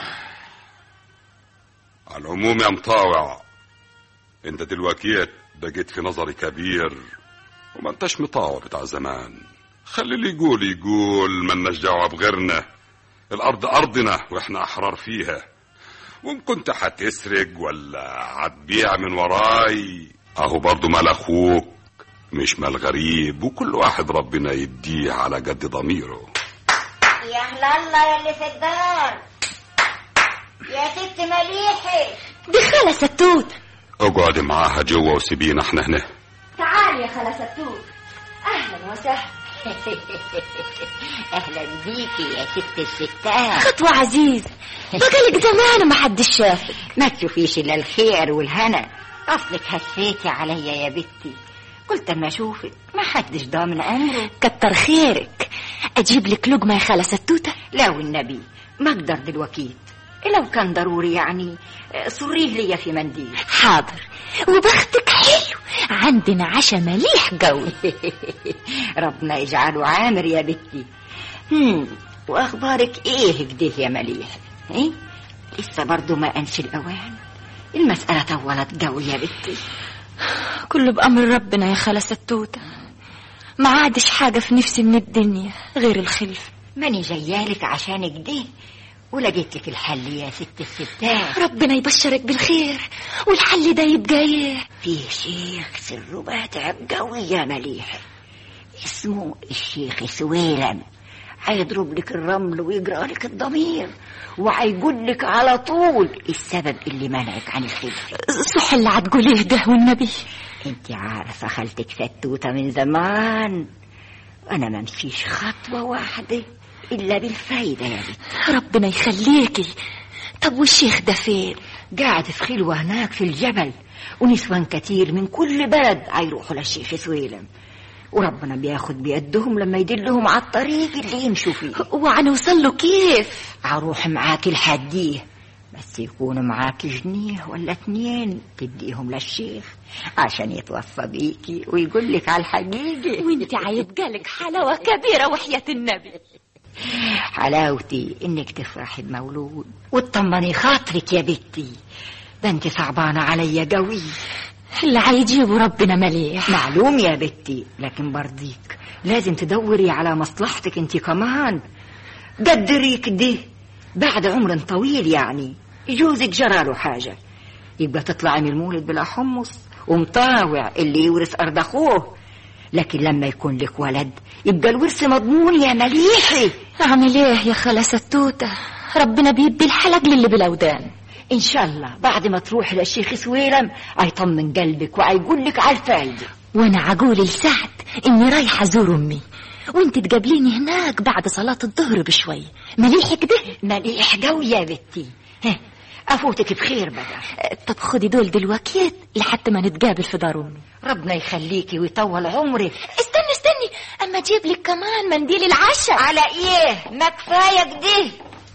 على العموم يا مطاوع انت دلوقتي بقيت في نظري كبير وما انتش مطاوع بتاع زمان خلي اللي يقول يقول ملناش دعوه بغيرنا الارض ارضنا واحنا احرار فيها وان كنت هتسرق ولا هتبيع من وراي اهو برضو مال اخوك مش مال غريب وكل واحد ربنا يديه على قد ضميره يا اهل الله يا اللي في الدار يا ست مليحه دي خالة ستوت اقعدي معاها جوا وسيبينا احنا هنا تعالي يا خالة ستوت أهلا وسهلا اهلا بيكي يا ست الستات خطوة عزيزة بقالك زمان وما حدش شافك ما تشوفيش الا الخير والهنا اصلك هفيتي عليا يا بنتي قلت اما اشوفك ما حدش ضامن امره كتر خيرك أجيب لك لقمة يا خالة ستوتة لا والنبي ما اقدر دلوقتي لو كان ضروري يعني آه، صريه ليا في منديل حاضر وبختك حلو عندنا عشا مليح قوي ربنا يجعله عامر يا بنتي هم واخبارك ايه كده يا مليح ايه لسه برضو ما انش الاوان المسألة طولت قوي يا بنتي كله بأمر ربنا يا خالة ستوتة ما عادش حاجة في نفسي من الدنيا غير الخلف ماني جايالك عشان كده ولقيت لك الحل يا ست الستات ربنا يبشرك بالخير والحل ده يبقى ايه في شيخ سره باتعب قوي يا مليح اسمه الشيخ سويلم هيضرب لك الرمل ويقرا لك الضمير وهيقول لك على طول السبب اللي منعك عن الخلفه صح اللي هتقوليه ده والنبي انت عارفه خالتك فتوته من زمان أنا ما امشيش خطوة واحدة إلا بالفايدة يا بنت ربنا يخليكي طب والشيخ ده فين قاعد في خلوة هناك في الجبل ونسوان كتير من كل بلد هيروحوا للشيخ سويلم وربنا بياخد بيدهم لما يدلهم على الطريق اللي يمشوا فيه وهنوصل له كيف هروح معاك لحديه بس يكون معاك جنيه ولا اتنين تديهم للشيخ عشان يتوفى بيكي ويقول لك على الحقيقة وانت هيبقالك حلاوة كبيرة وحياة النبي حلاوتي انك تفرحي بمولود وتطمني خاطرك يا بنتي ده انت صعبانة عليا قوي اللي هيجيبه ربنا مليح معلوم يا بنتي لكن برضيك لازم تدوري على مصلحتك انت كمان قدري كده بعد عمر طويل يعني جوزك جراله حاجة يبقى تطلعي من المولد بلا حمص ومطاوع اللي يورث أرض أخوه لكن لما يكون لك ولد يبقى الورث مضمون يا مليحي اعمل ايه يا خالة ستوتة ربنا بيدي الحلق للي بلودان إن شاء الله بعد ما تروحي للشيخ سويلم هيطمن قلبك وهيقول لك على الفايدة وانا عقول لسعد اني رايحة ازور امي وانت تقابليني هناك بعد صلاة الظهر بشوي مليح كده مليح قوي يا بنتي ها، أفوتك بخير بقى طب خدي دول دلوقتي لحتى ما نتقابل في دار امي ربنا يخليكي ويطول عمرك استني استني اما اجيب لك كمان منديل العشاء على ايه ما كفايه كده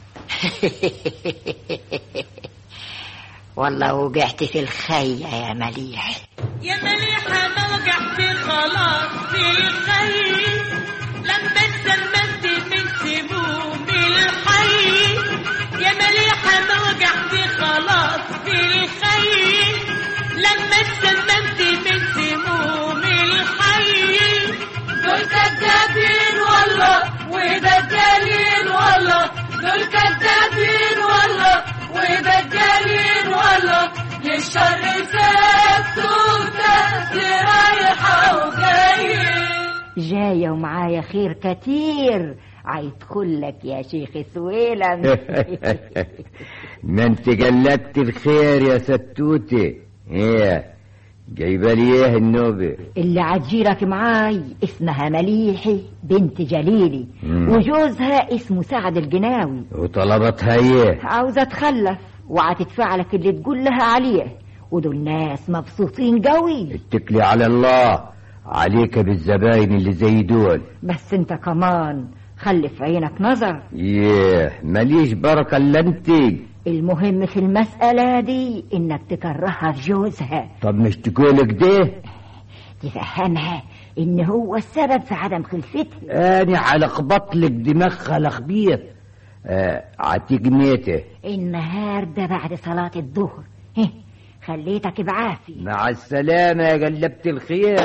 والله وقعت في الخية يا مليح يا مليحة ما وقعت خلاص في الخير لما اتسممت من سموم الحي يا مليحة ما وقعت خلاص في الخير لما اتسممت من سموم الحي دول كدابين والله ودجالين والله دول كدابين والله ودجالين والله للشر سبتوته رايحة وجاية جاية ومعايا خير كتير هيدخل لك يا شيخ سويلم ما انت قلدت الخير يا ستوتي ايه جايبه لي ايه النوبه اللي عتجيلك معاي اسمها مليحي بنت جليلي مم. وجوزها اسمه سعد الجناوي وطلبتها ايه عاوزة تخلف وهتدفع لك اللي تقول لها عليه ودول ناس مبسوطين قوي اتكلي على الله عليك بالزباين اللي زي دول بس انت كمان خلي في عينك نظر ايه ماليش بركه الا انت المهم في المسألة دي انك تكرهها في جوزها طب مش تقول كده تفهمها ان هو السبب في عدم خلفتها انا على قبط لك دماغها لخبيط آه عتيق ميته النهار ده بعد صلاة الظهر هه، خليتك بعافية مع السلامه يا قلبت الخير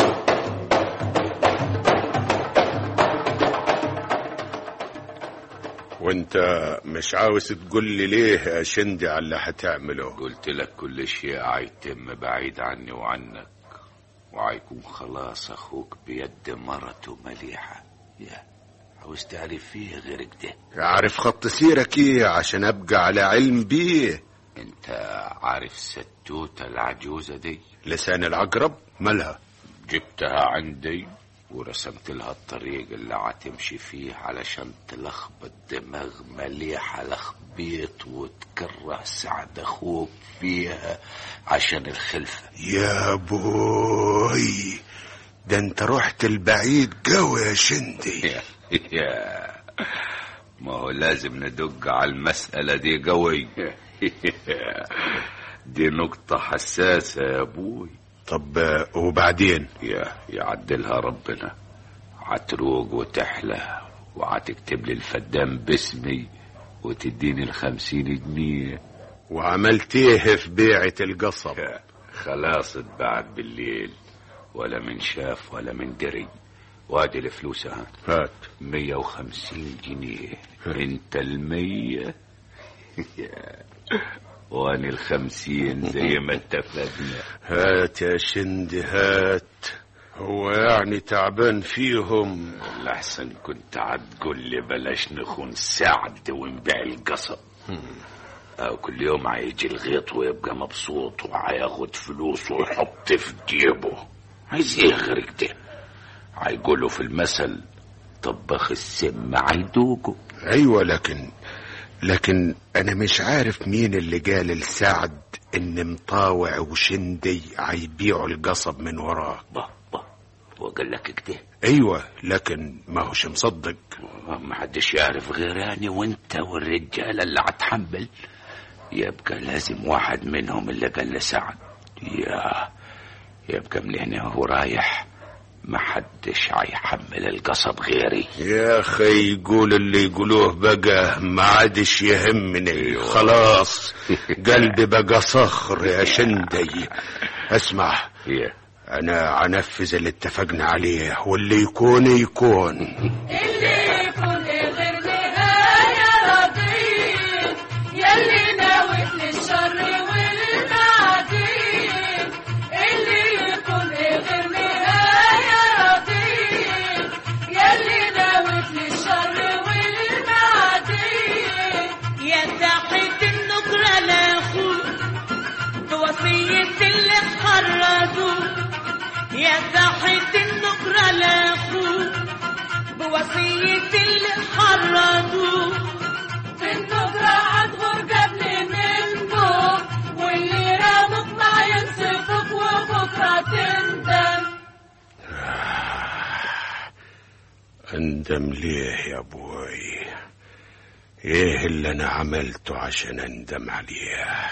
وانت مش عاوز تقول لي ليه يا شندي على اللي هتعمله قلت لك كل شيء هيتم بعيد عني وعنك وهيكون خلاص اخوك بيد مرته مليحة يا عاوز تعرف فيه غير كده عارف خط سيرك ايه عشان ابقى على علم بيه انت عارف ستوتة العجوزة دي لسان العقرب مالها جبتها عندي ورسمت لها الطريق اللي هتمشي فيه علشان تلخبط دماغ مليحة لخبيط وتكره سعد اخوك فيها عشان الخلفة يا بوي ده انت رحت البعيد قوي يا شندي يا ما هو لازم ندق على المسألة دي قوي دي نقطة حساسة يا ابوي طب آه، وبعدين يا يعدلها ربنا هتروق وتحلى وهتكتب لي الفدان باسمي وتديني الخمسين جنيه وعملت ايه في بيعة القصب خلاص اتباعت بالليل ولا من شاف ولا من دري وادي الفلوس ها هات مية وخمسين جنيه انت المية وانا الخمسين زي ما اتفقنا هات يا شندي هات هو يعني تعبان فيهم الأحسن كنت هتقول لي بلاش نخون سعد ونبيع القصب أو كل يوم هيجي الغيط ويبقى مبسوط وهياخد فلوس ويحط في جيبه عايز ايه غير كده هيقولوا في المثل طباخ السم هيدوقه ايوه لكن لكن انا مش عارف مين اللي قال لسعد ان مطاوع وشندي هيبيعوا القصب من وراه با با هو قال لك كده ايوه لكن ما هوش مصدق ما حدش يعرف غير انا وانت والرجاله اللي هتحمل يبقى لازم واحد منهم اللي قال لسعد يا يبقى من هنا وهو رايح ما حدش هيحمل القصب غيري يا اخي يقول اللي يقولوه بقى ما عادش يهمني خلاص قلبي بقى صخر يا شندي اسمع يا انا انفذ اللي اتفقنا عليه واللي يكون يكون اللي يكون غير نهاية رضيت يلي ناوي للشر والمعادين اللي يكون غير نهاية رضيت يلي ناوي للشر والمعادين يا تحت النكرة لاخوك بوصية اللي حرضوك يا تحت النكرة لاخوك بوصية اللي حرضوه في النكرة هتغور قبل منكم واللي رامك ما ينصفك وبكرة تندم اندم ليه يا ابوي ايه اللي انا عملته عشان اندم عليه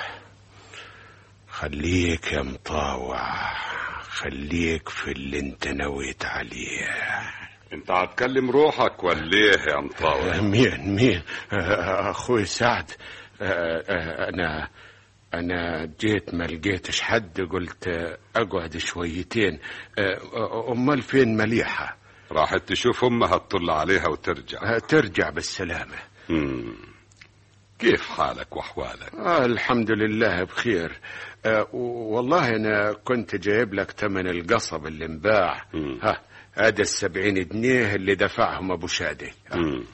خليك يا مطاوع خليك في اللي انت نويت عليه انت هتكلم روحك ولا ايه يا مطاوع مين مين آه، اخوي سعد آه، آه، انا انا جيت ما لقيتش حد قلت آه، اقعد شويتين آه، امال فين مليحه راحت تشوف امها تطل عليها وترجع آه، ترجع بالسلامه مم. كيف حالك واحوالك آه الحمد لله بخير آه و- والله أنا كنت جايب لك تمن القصب اللي انباع مم. ها هذا السبعين جنيه اللي دفعهم أبو شادي مم.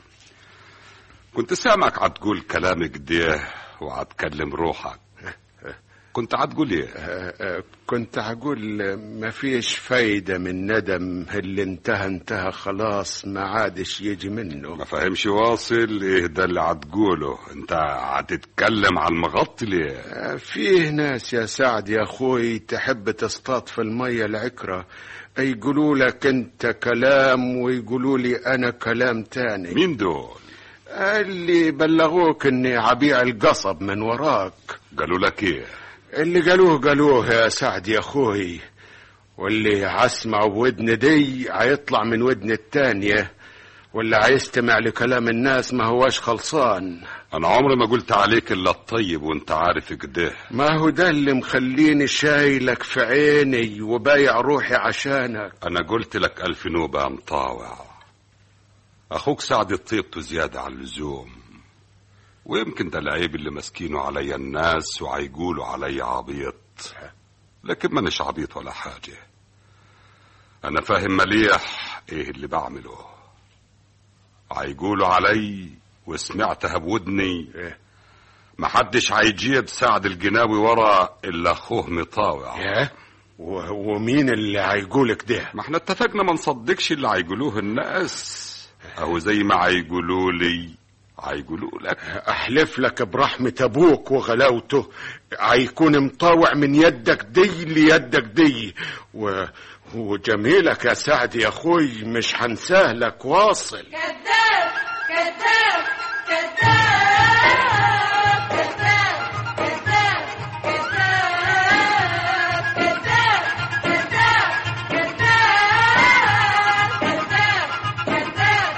كنت سامعك عتقول كلام كده وعتكلم روحك كنت عتقول ايه آه آه كنت هقول آه، ما فيش فايدة من ندم اللي انتهى انتهى خلاص ما عادش يجي منه ما فاهمش واصل ايه ده اللي عتقوله انت هتتكلم عن المغطي ليه آه، فيه ناس يا سعد يا أخوي تحب تصطاد في المية العكرة يقولوا لك انت كلام ويقولوا لي انا كلام تاني مين دول اللي بلغوك اني عبيع القصب من وراك قالوا لك ايه اللي قالوه قالوه يا سعد يا اخوي واللي عسمع بودن دي هيطلع من ودن التانية واللي هيستمع لكلام الناس ما هواش خلصان انا عمري ما قلت عليك الا الطيب وانت عارف كده ما هو ده اللي مخليني شايلك في عيني وبايع روحي عشانك انا قلت لك الف نوبة يا مطاوع اخوك سعد طيبته زيادة عن اللزوم ويمكن ده العيب اللي ماسكينه عليا الناس وهيقولوا عليا عبيط لكن مانيش عبيط ولا حاجة انا فاهم مليح ايه اللي بعمله هيقولوا علي وسمعتها بودني محدش هيجيب سعد الجناوي ورا الا اخوه مطاوع ياه و- ومين اللي هيقولك ده ما احنا اتفقنا ما نصدقش اللي هيقولوه الناس اهو زي ما هيقولوا لي هيقولوا لك احلف لك برحمة ابوك وغلاوته هيكون مطاوع من يدك دي ليدك دي و... وجميلك يا سعد يا اخوي مش هنساه لك واصل كذاب كذاب كذاب كذاب كذاب كذاب كذاب كذاب كذاب كذاب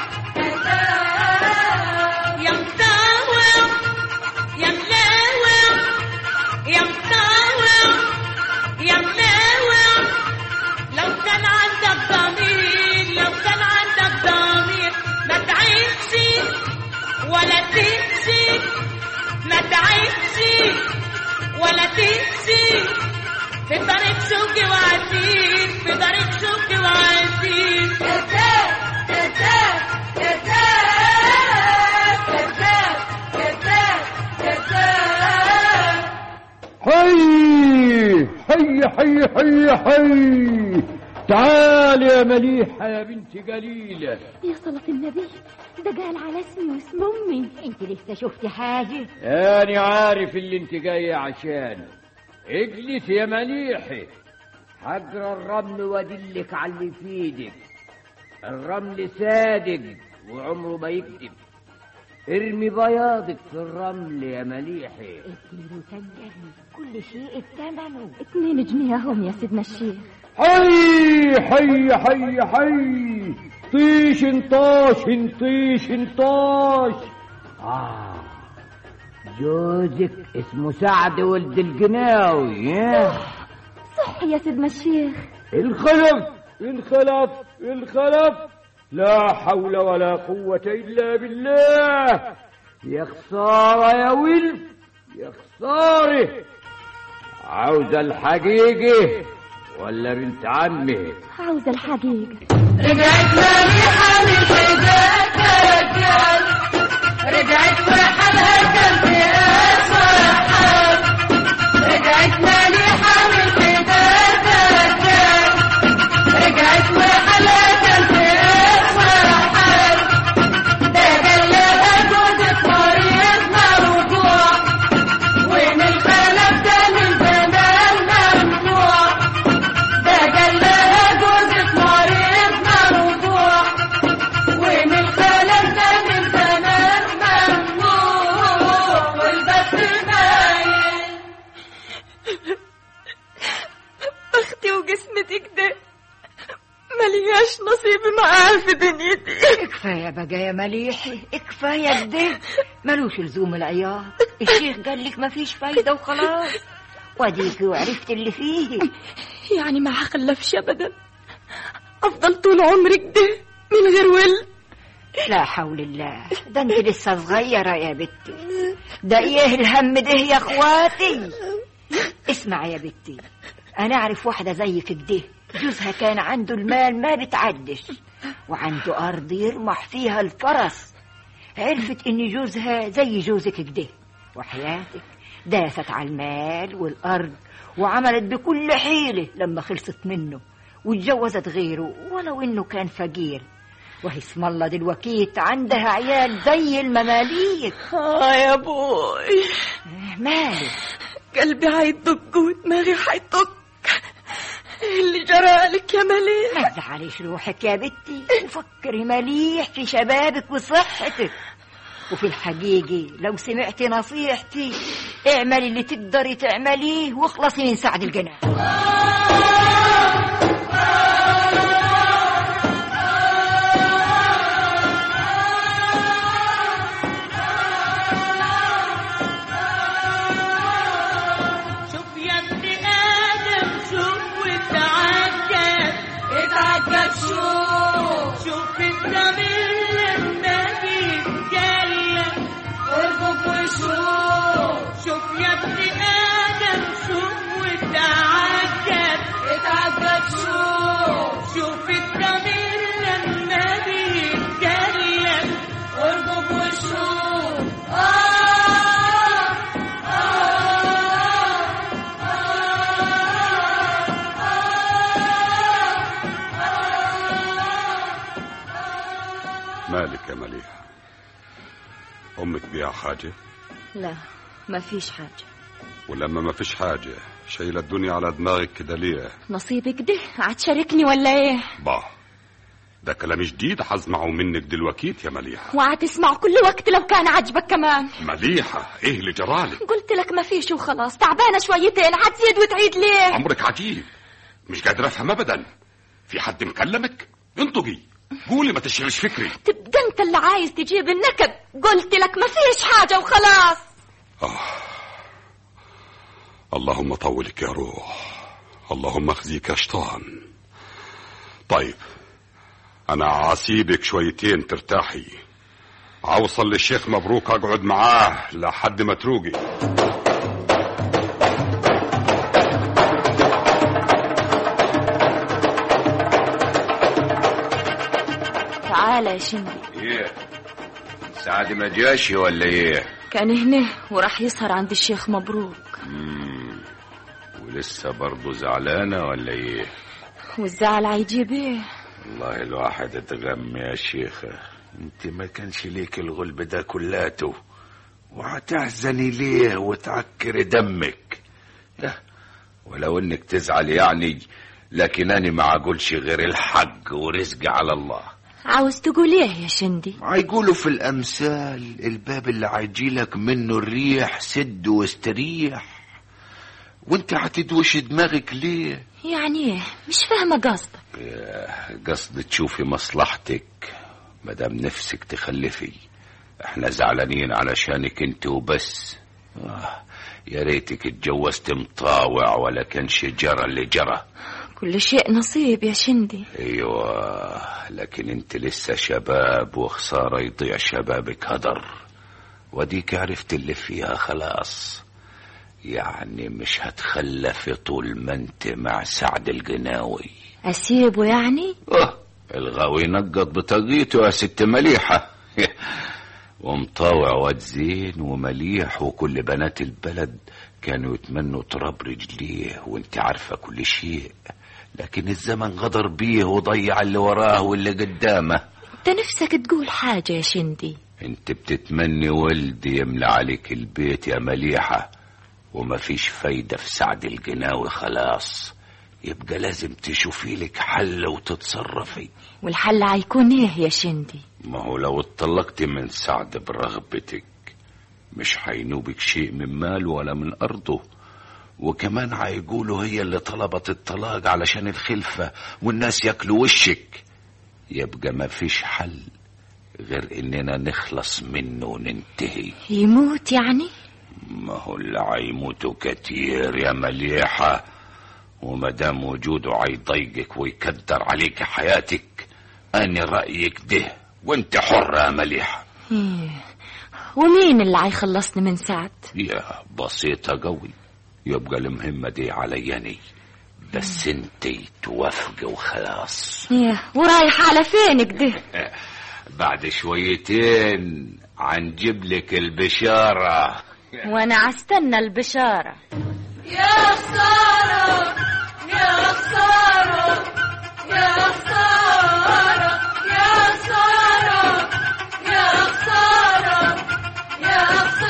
كذاب يا مطاوع يا ملاوع يا مطاوع يا ملاوع لو كان عندك ضمير لو كان عندك ضمير ما تعيش ولا تمشي ما تعيش ولا تمشي في طريق شوقي وعسير في طريق شوقي وعسير كذاب كذاب كذاب كذاب كذاب كذاب حي حي حي حي حي تعال تعالي يا مليحة يا بنت قليلة يا صلاة النبي ده قال على اسمي واسم امي انت لسه شفتي حاجة أنا عارف اللي انت جاية عشانه اجلس يا مليحة حجر الرمل وادلك على اللي في ايدك الرمل صادق وعمره ما يكذب ارمي بياضك في الرمل يا مليحة اديله سجل كل شيء بثمنه اتنين جنيه هم يا سيدنا الشيخ حي حي حي حي طيش انطاش انطيش انطاش آه جوزك اسمه سعد ولد القناوي ها؟ صح يا سيدنا الشيخ الخلف الخلف الخلف لا حول ولا قوة إلا بالله يا خسارة يا ولد يا خسارة عاوز الحقيقة ولا بنت عمي عاوزة الحقيقة رجعت مليحة من حداك رجال رجعت وحالها كان في أسوأ حال رجعت مليحة من حداك رجال رجعت وحالها كان في أسوأ حال ده جلها جوزك مريض موجوع ومن الخلف ده من زمان ممنوع ده جلها جوزك مريض موجوع ومن الخلف ده من زمان ممنوع والبس مايل بختي وجسمتي كده ملياش نصيب معاه في دنيتي كفاية بقى يا مليحي كفاية كده ملوش لزوم العياط الشيخ قال لك مفيش فايدة وخلاص واديكي وعرفت اللي فيه يعني ما هخلفش ابدا افضل طول عمري كده من غير ولد لا حول الله ده انت لسه صغيرة يا بنتي ده ايه الهم ده يا اخواتي اسمع يا بنتي انا اعرف واحدة زيك كده جوزها كان عنده المال ما بتعدش وعنده ارض يرمح فيها الفرس عرفت ان جوزها زي جوزك كده وحياتك داست على المال والارض وعملت بكل حيلة لما خلصت منه واتجوزت غيره ولو انه كان فقير وهي اسم الله دلوكيت عندها عيال زي المماليك اه يا بوي مالك قلبي هيدق ودماغي هيدق اللي جرالك يا مليح ما تزعليش روحك يا بنتي وفكري مليح في شبابك وصحتك وفي الحقيقة لو سمعتي نصيحتي اعملي اللي تقدري تعمليه واخلصي من سعد الجناح شوف يا ابن آدم شوف وتعجب اتعجب شوف شوف الضمير لما بيتكلم اربط وشوف شوف يا ابن آدم شوف وتعجب اتعجب شوف شوف الضمير لما بيتكلم اربط وشوف آه مالك يا مليحة أمك بيها حاجة لا ما فيش حاجة ولما ما فيش حاجة شايلة الدنيا على دماغك كده ليه نصيبك ده هتشاركني ولا ايه با ده كلام جديد حسمعه منك دلوكيت يا مليحة وهتسمع كل وقت لو كان عجبك كمان مليحة ايه اللي جرالك قلت لك ما فيش وخلاص تعبانة شويتين هتزيد وتعيد ليه أمرك عجيب مش قادر أفهم أبدا في حد مكلمك انطقي قولي ما تشغلش فكري تبقى انت اللي عايز تجيب النكد قلت لك ما فيش حاجة وخلاص اللهم طولك يا روح اللهم اخزيك يا شيطان طيب انا عسيبك شويتين ترتاحي اوصل للشيخ مبروك اقعد معاه لحد ما تروقي تعالى يا شندي ايه سعد ما جاش ولا ايه كان هنا وراح يسهر عند الشيخ مبروك مم. ولسه برضه زعلانه ولا ايه والزعل هيجيب ايه والله الواحد اتغم يا شيخة انت ما كانش ليك الغلب ده كلاته وهتحزني ليه وتعكر دمك يا ولو انك تزعل يعني لكن انا ما اقولش غير الحق ورزقي على الله عاوز تقول ايه يا شندي هيقولوا في الامثال الباب اللي هيجيلك منه الريح سد واستريح وانت هتدوش دماغك ليه يعني ايه مش فاهمه قصدك قصد تشوفي مصلحتك مدام نفسك تخلفي احنا زعلانين علشانك انت وبس آه يا ريتك اتجوزت مطاوع ولا كان شجرة اللي جرى كل شيء نصيب يا شندي ايوه لكن انت لسه شباب وخسارة يضيع شبابك هدر وديك عرفت اللي فيها خلاص يعني مش هتخلفي طول ما انت مع سعد القناوي اسيبه يعني اه الغاوي نقط بطاقيته يا ست مليحة ومطاوع واد زين ومليح وكل بنات البلد كانوا يتمنوا تراب رجليه وانت عارفة كل شيء لكن الزمن غدر بيه وضيع اللي وراه واللي قدامه انت نفسك تقول حاجه يا شندي انت بتتمني ولد يملى عليك البيت يا مليحة وما فيش فايدة في سعد القناوي خلاص يبقى لازم تشوفي لك حل وتتصرفي والحل هيكون ايه يا شندي ما هو لو اتطلقتي من سعد برغبتك مش هينوبك شيء من ماله ولا من أرضه وكمان هيقولوا هي اللي طلبت الطلاق علشان الخلفة والناس ياكلوا وشك يبقى ما فيش حل غير اننا نخلص منه وننتهي يموت يعني ما هو اللي هيموتوا كتير يا مليحة ومدام وجوده هيضيقك ويكدر عليك حياتك أنا رأيك ده وانت حرة يا مليحة إيه. ومين اللي هيخلصني من سعد يا بسيطة قوي يبقى المهمة دي علياني بس انت توافقي وخلاص إيه. ورايح على فين كده بعد شويتين عنجيب لك البشارة وانا عستنى البشاره يا خسارة يا خسارة يا خسارة يا خسارة يا خسارة يا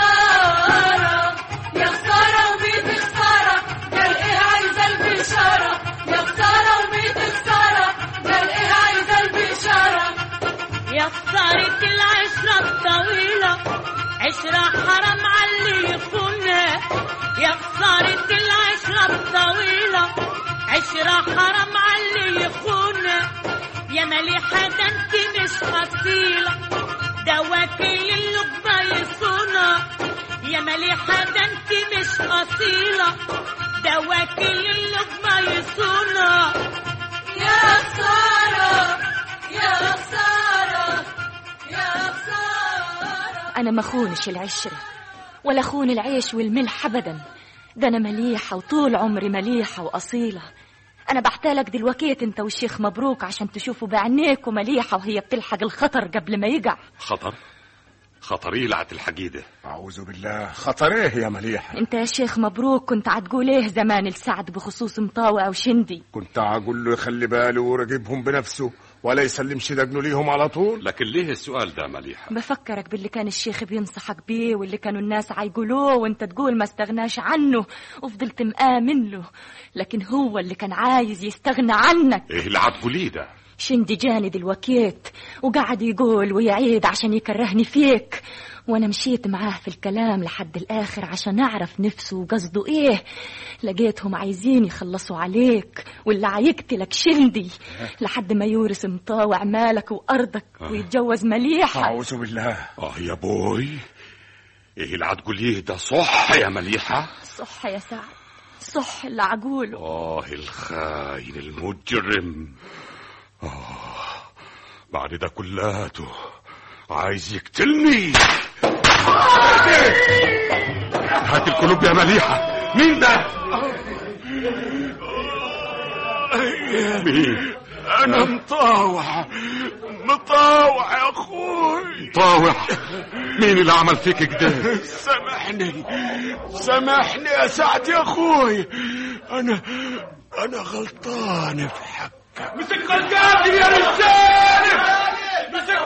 خسارة يا خسارة وميت خسارة قال ايه عايزة البشارة يا خسارة وميت خسارة قال ايه عايزة البشارة يا خسارة العشرة الطويلة عشرة حرام علي يخونها يا خسارة العشرة الطويلة عشرة حرام علي يخونها يا مليحة ده انت مش أصيلة ده وكيل اللقمة يصونها يا مليحة ده انت مش أصيلة ده وكيل اللقمة يصونها يا خسارة يا خسارة يا خسارة انا ما خونش العشره ولا خون العيش والملح ابدا ده انا مليحه وطول عمري مليحه واصيله انا بحتالك دلوقتي انت والشيخ مبروك عشان تشوفوا بعينيكوا مليحه وهي بتلحق الخطر قبل ما يقع خطر خطر يلعت الحقيقة أعوذ بالله خطر إيه يا مليحة انت يا شيخ مبروك كنت هتقول ايه زمان لسعد بخصوص مطاوع وشندي كنت أقول له يخلي باله ويراقبهم بنفسه ولا يسلمش دقنه ليهم على طول لكن ليه السؤال ده مليحة بفكرك باللي كان الشيخ بينصحك بيه واللي كانوا الناس عيقولوه وانت تقول ما استغناش عنه وفضلت مآمن له لكن هو اللي كان عايز يستغنى عنك ايه اللي هتقوليه ده شندي جاني دلوقيت وقعد يقول ويعيد عشان يكرهني فيك وانا مشيت معاه في الكلام لحد الاخر عشان اعرف نفسه وقصده ايه لقيتهم عايزين يخلصوا عليك واللي عيقتلك شندي لحد ما يورث مطاوع مالك وارضك ويتجوز مليحه أعوذ بالله اه يا بوي ايه اللي هتقوليه ده صح يا مليحة صح يا سعد صح اللي عقوله اه الخاين المجرم اه بعد ده كلاته عايز يقتلني هات القلوب يا مليحة مين ده؟ مين؟ أنا مطاوع مطاوع يا اخوي طاوع مين اللي عمل فيك كده سامحني سامحني يا سعد يا اخوي انا انا غلطان في حقك مسك القاتل يا رجال مسك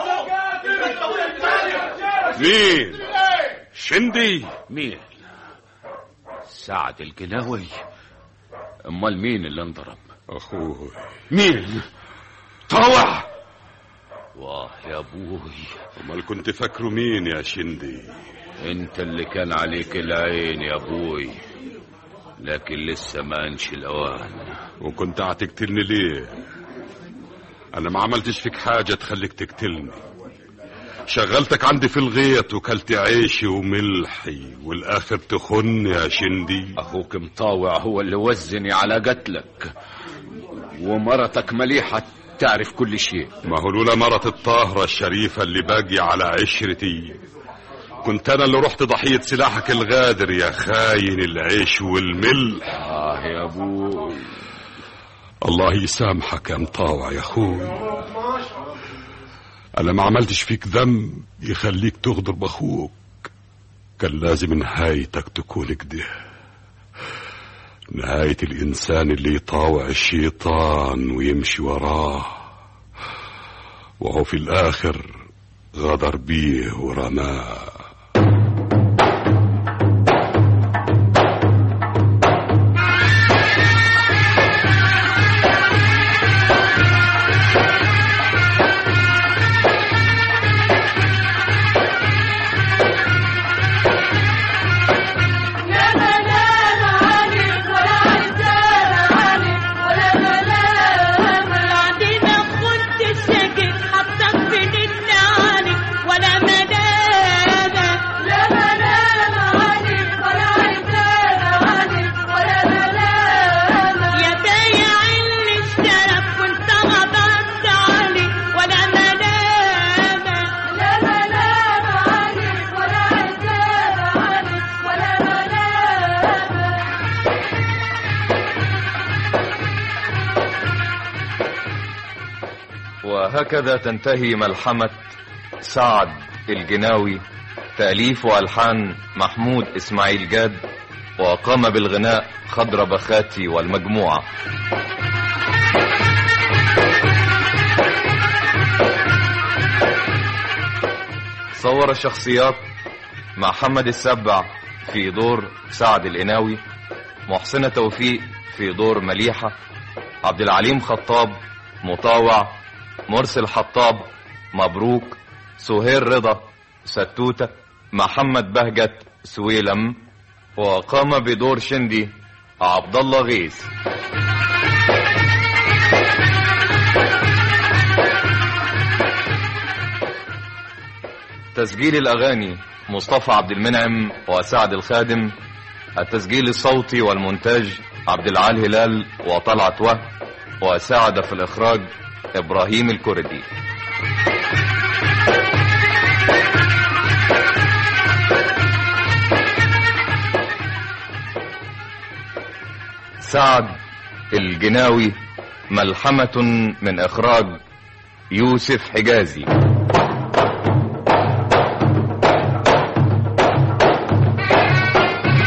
مين شندي مين سعد القناوي امال مين اللي انضرب اخوي مين طاوع واه يا ابوي امال كنت فاكره مين يا شندي انت اللي كان عليك العين يا ابوي لكن لسه ما انش الاوان وكنت هتقتلني ليه انا ما عملتش فيك حاجه تخليك تقتلني شغلتك عندي في الغيط وكلت عيشي وملحي والاخر تخن يا شندي اخوك مطاوع هو اللي وزني على قتلك ومرتك مليحة تعرف كل شيء ما هو لولا مرة الطاهرة الشريفة اللي باقي على عشرتي كنت انا اللي رحت ضحية سلاحك الغادر يا خاين العيش والملح اه يا ابوي الله يسامحك يا مطاوع يا اخوي انا ما عملتش فيك ذنب يخليك تغدر باخوك كان لازم نهايتك تكون كده نهاية الإنسان اللي يطاوع الشيطان ويمشي وراه وهو في الآخر غدر بيه ورماه لا ملام عليك ولا عزام عليك ولا ملام بعدين كنت ساكت حطك بين عليك ولا ملام لا ملام عليك ولا عزام عليك ولا ملام يا بايع اللي اشترك كنت غضبت عليك ولا ملام لا ملام عليك ولا عزام عليك ولا ملام وهكذا تنتهي ملحمة سعد الجناوي تأليف وألحان محمود إسماعيل جاد وقام بالغناء خضر بخاتي والمجموعة صور الشخصيات محمد السبع في دور سعد القناوي محسنة توفيق في دور مليحة عبد العليم خطاب مطاوع مرسل حطاب مبروك سهير رضا ستوتة محمد بهجت سويلم وقام بدور شندي عبد الله غيث تسجيل الأغاني مصطفى عبد المنعم وسعد الخادم التسجيل الصوتي والمونتاج عبد العال هلال وطلعت وهب وساعد في الإخراج إبراهيم الكردي سعد الجناوي ملحمة من إخراج يوسف حجازي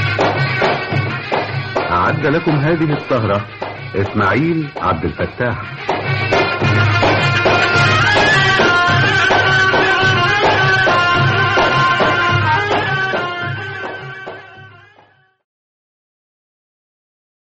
أعد لكم هذه السهرة إسماعيل عبد الفتاح